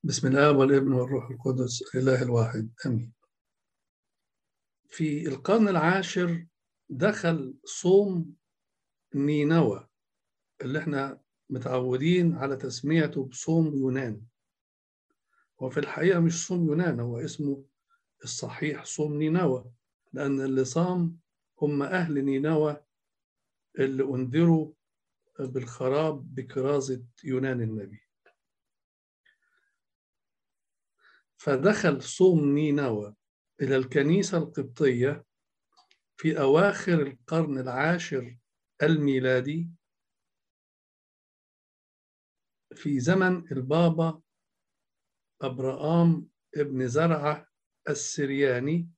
بسم الله والابن والروح القدس الإله الواحد آمين في القرن العاشر دخل صوم نينوى اللي احنا متعودين على تسميته بصوم يونان وفي الحقيقة مش صوم يونان هو اسمه الصحيح صوم نينوى لأن اللي صام هم أهل نينوى اللي أنذروا بالخراب بكرازة يونان النبي فدخل صوم نينوى إلى الكنيسة القبطية في أواخر القرن العاشر الميلادي في زمن البابا أبرام ابن زرعة السرياني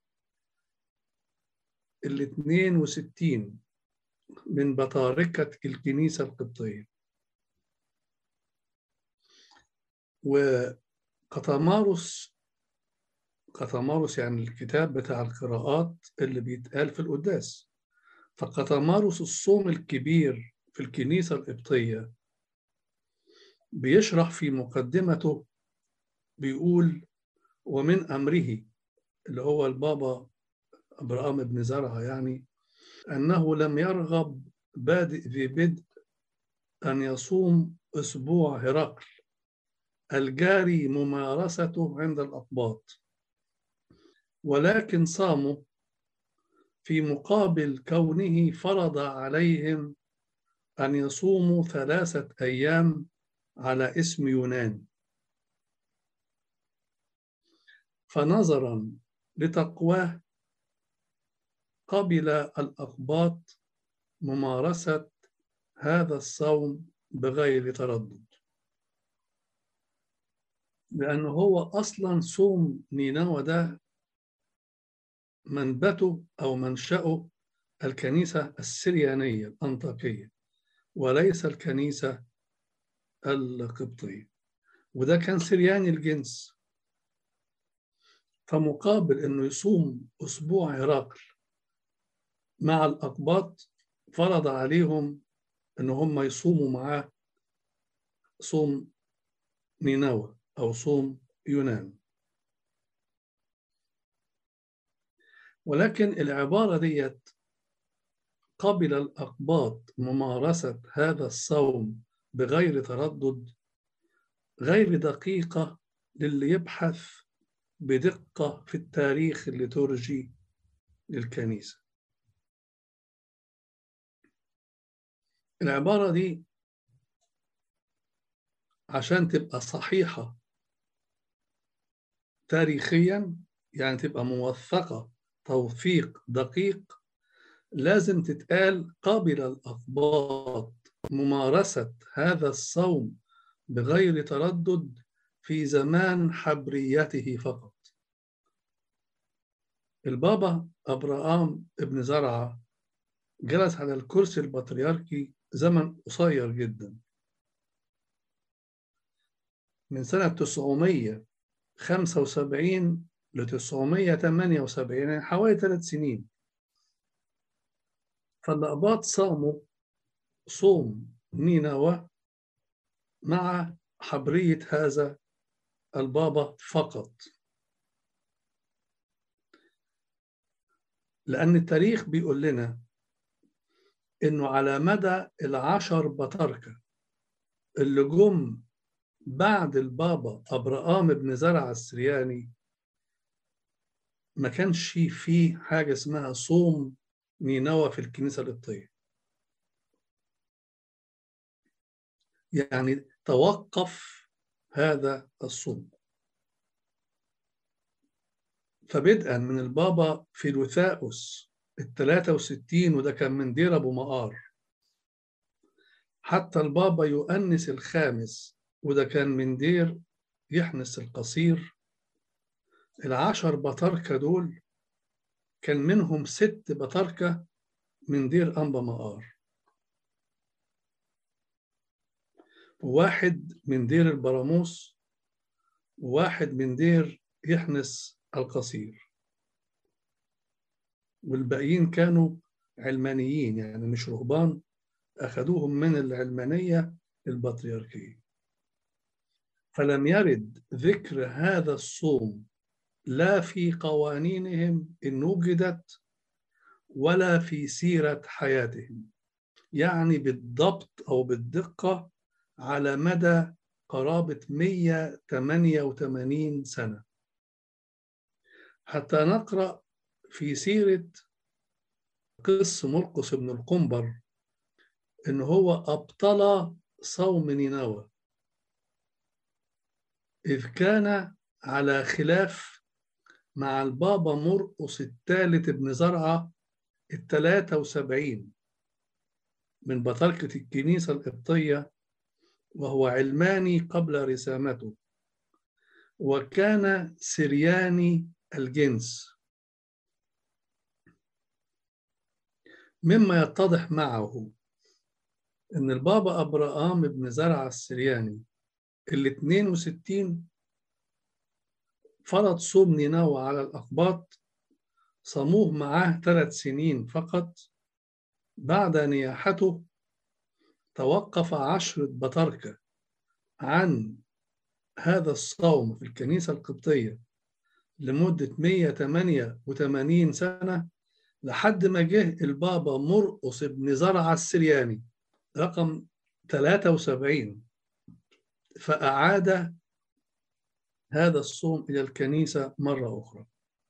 الاثنين وستين من بطاركة الكنيسة القبطية وقطمارس قطمارس يعني الكتاب بتاع القراءات اللي بيتقال في القداس فقطمارس الصوم الكبير في الكنيسة القبطية بيشرح في مقدمته بيقول ومن أمره اللي هو البابا أبرام بن زرعة يعني أنه لم يرغب بادئ ذي بدء أن يصوم أسبوع هرقل الجاري ممارسته عند الأقباط ولكن صاموا في مقابل كونه فرض عليهم أن يصوموا ثلاثة أيام على اسم يونان فنظرا لتقواه قبل الأقباط ممارسة هذا الصوم بغير تردد لأنه هو أصلا صوم نينوى ده منبته أو منشأه الكنيسة السريانية الأنطاكية وليس الكنيسة القبطية وده كان سرياني الجنس فمقابل أنه يصوم أسبوع هرقل مع الأقباط فرض عليهم أن هم يصوموا معاه صوم نينوى أو صوم يونان ولكن العبارة ديت قبل الأقباط ممارسة هذا الصوم بغير تردد غير دقيقة للي يبحث بدقة في التاريخ الليتورجي للكنيسة العبارة دي عشان تبقى صحيحة تاريخيا يعني تبقى موثقة توثيق دقيق لازم تتقال قبل الأقباط ممارسة هذا الصوم بغير تردد في زمان حبريته فقط البابا أبراهام ابن زرعة جلس على الكرسي البطريركي زمن قصير جدا من سنة 975 ل 978 يعني حوالي ثلاث سنين فالأقباط صاموا صوم نينوى مع حبرية هذا البابا فقط لأن التاريخ بيقول لنا إنه على مدى العشر بطاركة اللي جم بعد البابا أبرام بن زرع السرياني ما كانش فيه حاجة اسمها صوم نينوى في الكنيسة القبطية يعني توقف هذا الصوم فبدءا من البابا فيلوثاؤس الثلاثة وستين وده كان من دير أبو مقار حتى البابا يؤنس الخامس وده كان من دير يحنس القصير العشر بطاركة دول كان منهم ست بطاركة من دير أنبا مقار وواحد من دير البراموس وواحد من دير يحنس القصير والباقيين كانوا علمانيين يعني مش رهبان أخذوهم من العلمانية البطريركية فلم يرد ذكر هذا الصوم لا في قوانينهم إن وجدت ولا في سيرة حياتهم يعني بالضبط أو بالدقة على مدى قرابة 188 سنة حتى نقرأ في سيرة قس مرقس بن القنبر إن هو أبطل صوم نينوى إذ كان على خلاف مع البابا مرقس الثالث ابن زرعة الثلاثة وسبعين من بطركة الكنيسة القبطية وهو علماني قبل رسامته وكان سرياني الجنس مما يتضح معه ان البابا ابراهام بن زرع السرياني ال 62 فرض صوم نينوى على الاقباط صاموه معاه ثلاث سنين فقط بعد نياحته توقف عشرة بطاركة عن هذا الصوم في الكنيسة القبطية لمدة 188 سنة لحد ما جه البابا مرقص بن زرع السرياني رقم 73 فأعاد هذا الصوم إلى الكنيسة مرة أخرى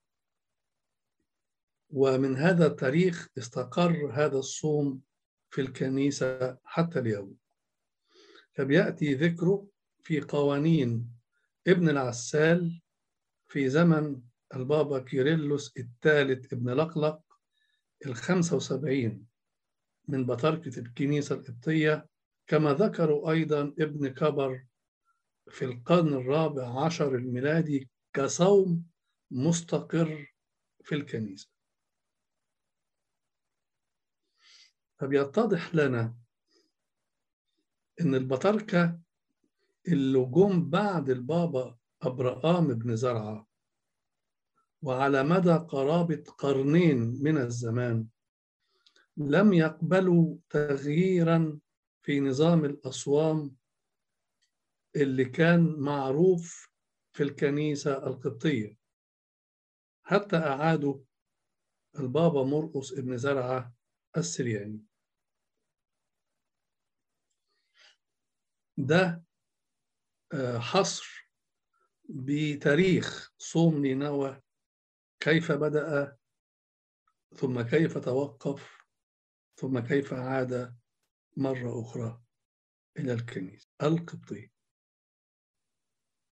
ومن هذا التاريخ استقر هذا الصوم في الكنيسة حتى اليوم فبيأتي ذكره في قوانين ابن العسال في زمن البابا كيرلس الثالث ابن لقلق الخمسة وسبعين من بطركة الكنيسة القبطية كما ذكروا أيضا ابن كبر في القرن الرابع عشر الميلادي كصوم مستقر في الكنيسة فبيتضح لنا إن البطاركة اللي جم بعد البابا أبراهام بن زرعة وعلى مدى قرابة قرنين من الزمان لم يقبلوا تغييرا في نظام الأصوام اللي كان معروف في الكنيسة القبطية حتى أعادوا البابا مرقس ابن زرعة السرياني ده حصر بتاريخ صوم نينوى كيف بدأ ثم كيف توقف ثم كيف عاد مرة أخرى إلى الكنيسة القبطية